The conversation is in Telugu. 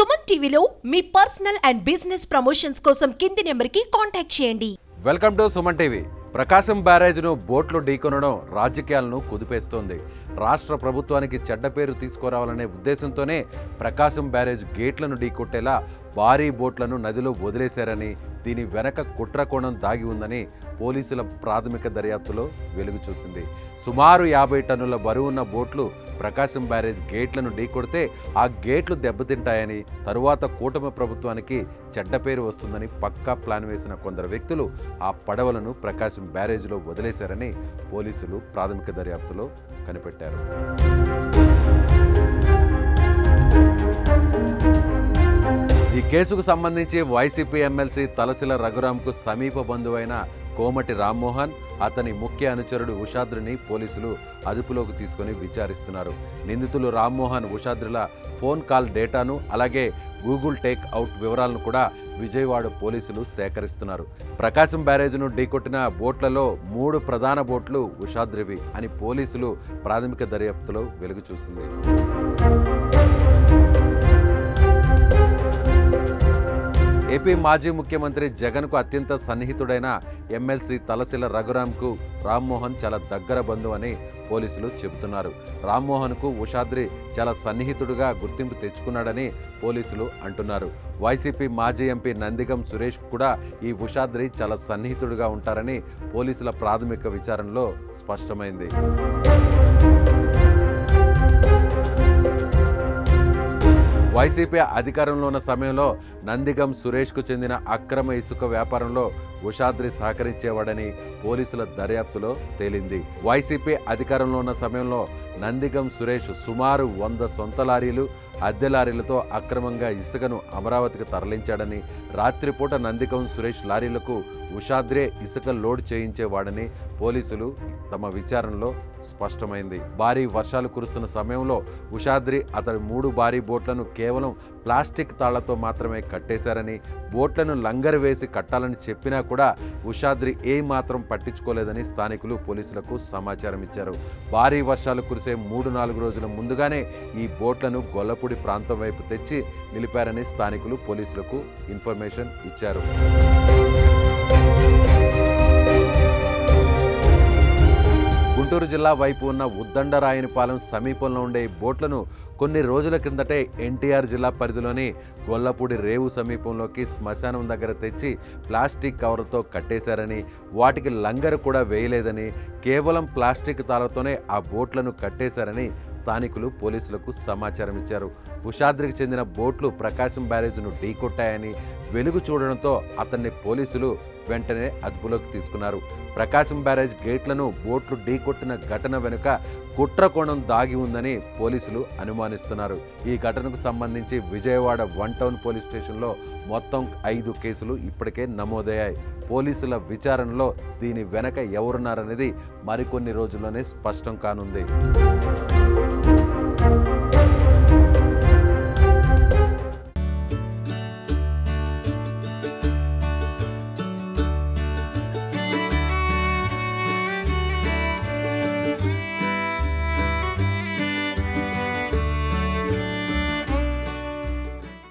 సుమన్ టీవీలో మీ పర్సనల్ అండ్ బిజినెస్ ప్రమోషన్స్ కోసం కింది నెంబర్కి కాంటాక్ట్ చేయండి welcome to Suman TV Prakasam బ్యారేజ్ను బోట్లు ఢీకొనడం రాజకీయాలను కుదిపేస్తోంది రాష్ట్ర ప్రభుత్వానికి చెడ్డ పేరు తీసుకురావాలనే ఉద్దేశంతోనే ప్రకాశం బ్యారేజ్ గేట్లను ఢీకొట్టేలా భారీ బోట్లను నదిలో వదిలేశారని దీని వెనక కుట్రకోణం దాగి ఉందని పోలీసుల ప్రాథమిక దర్యాప్తులో వెలుగు చూసింది సుమారు యాభై టన్నుల బరువున్న బోట్లు ప్రకాశం బ్యారేజ్ గేట్లను ఢీకొడితే ఆ గేట్లు దెబ్బతింటాయని తరువాత కూటమి ప్రభుత్వానికి చెడ్డ పేరు వస్తుందని పక్కా ప్లాన్ వేసిన కొందరు వ్యక్తులు ఆ పడవలను ప్రకాశం బ్యారేజ్లో వదిలేశారని పోలీసులు ప్రాథమిక దర్యాప్తులో కనిపెట్టారు ఈ కేసుకు సంబంధించి వైసీపీ ఎమ్మెల్సీ తలసిల రఘురాంకు సమీప బంధువైన కోమటి రామ్మోహన్ అతని ముఖ్య అనుచరుడు ఉషాద్రిని పోలీసులు అదుపులోకి తీసుకొని విచారిస్తున్నారు నిందితులు రామ్మోహన్ ఉషాద్రిల ఫోన్ కాల్ డేటాను అలాగే గూగుల్ టేక్ అవుట్ వివరాలను కూడా విజయవాడ పోలీసులు సేకరిస్తున్నారు ప్రకాశం బ్యారేజ్ను ఢీకొట్టిన బోట్లలో మూడు ప్రధాన బోట్లు ఉషాద్రివి అని పోలీసులు ప్రాథమిక దర్యాప్తులో వెలుగు చూసింది ఏపీ మాజీ ముఖ్యమంత్రి జగన్కు అత్యంత సన్నిహితుడైన ఎమ్మెల్సీ తలసిల రఘురాంకు రామ్మోహన్ చాలా దగ్గర బంధువు అని పోలీసులు చెబుతున్నారు రామ్మోహన్కు ఉషాద్రి చాలా సన్నిహితుడుగా గుర్తింపు తెచ్చుకున్నాడని పోలీసులు అంటున్నారు వైసీపీ మాజీ ఎంపీ నందిగం సురేష్ కూడా ఈ ఉషాద్రి చాలా సన్నిహితుడుగా ఉంటారని పోలీసుల ప్రాథమిక విచారణలో స్పష్టమైంది వైసీపీ అధికారంలో ఉన్న సమయంలో నందిగం సురేష్కు చెందిన అక్రమ ఇసుక వ్యాపారంలో ఉషాద్రి సహకరించేవాడని పోలీసుల దర్యాప్తులో తేలింది వైసీపీ అధికారంలో ఉన్న సమయంలో నందిగం సురేష్ సుమారు వంద సొంత లారీలు అద్దె లారీలతో అక్రమంగా ఇసుకను అమరావతికి తరలించాడని రాత్రిపూట నందిగం సురేష్ లారీలకు ఉషాద్రే ఇసుక లోడ్ చేయించేవాడని పోలీసులు తమ విచారణలో స్పష్టమైంది భారీ వర్షాలు కురుస్తున్న సమయంలో ఉషాద్రి అతడి మూడు భారీ బోట్లను కేవలం ప్లాస్టిక్ తాళ్లతో మాత్రమే కట్టేశారని బోట్లను లంగరు వేసి కట్టాలని చెప్పినా కూడా ఉషాద్రి ఏ మాత్రం పట్టించుకోలేదని స్థానికులు పోలీసులకు సమాచారం ఇచ్చారు భారీ వర్షాలు కురిసే మూడు నాలుగు రోజుల ముందుగానే ఈ బోట్లను గొల్లపూడి ప్రాంతం వైపు తెచ్చి నిలిపారని స్థానికులు పోలీసులకు ఇన్ఫర్మేషన్ ఇచ్చారు గుంటూరు జిల్లా వైపు ఉన్న ఉద్దండరాయనిపాలెం సమీపంలో ఉండే ఈ బోట్లను కొన్ని రోజుల కిందటే ఎన్టీఆర్ జిల్లా పరిధిలోని గొల్లపూడి రేవు సమీపంలోకి శ్మశానం దగ్గర తెచ్చి ప్లాస్టిక్ కవర్లతో కట్టేశారని వాటికి లంగరు కూడా వేయలేదని కేవలం ప్లాస్టిక్ తాళతోనే ఆ బోట్లను కట్టేశారని స్థానికులు పోలీసులకు సమాచారం ఇచ్చారు ఉషాద్రికి చెందిన బోట్లు ప్రకాశం బ్యారేజ్ను ఢీకొట్టాయని వెలుగు చూడడంతో అతన్ని పోలీసులు వెంటనే అదుపులోకి తీసుకున్నారు ప్రకాశం బ్యారేజ్ గేట్లను బోట్లు ఢీకొట్టిన ఘటన వెనుక కుట్రకోణం దాగి ఉందని పోలీసులు అనుమానిస్తున్నారు ఈ ఘటనకు సంబంధించి విజయవాడ వన్ టౌన్ పోలీస్ స్టేషన్లో మొత్తం ఐదు కేసులు ఇప్పటికే నమోదయ్యాయి పోలీసుల విచారణలో దీని వెనక ఎవరున్నారనేది మరికొన్ని రోజుల్లోనే స్పష్టం కానుంది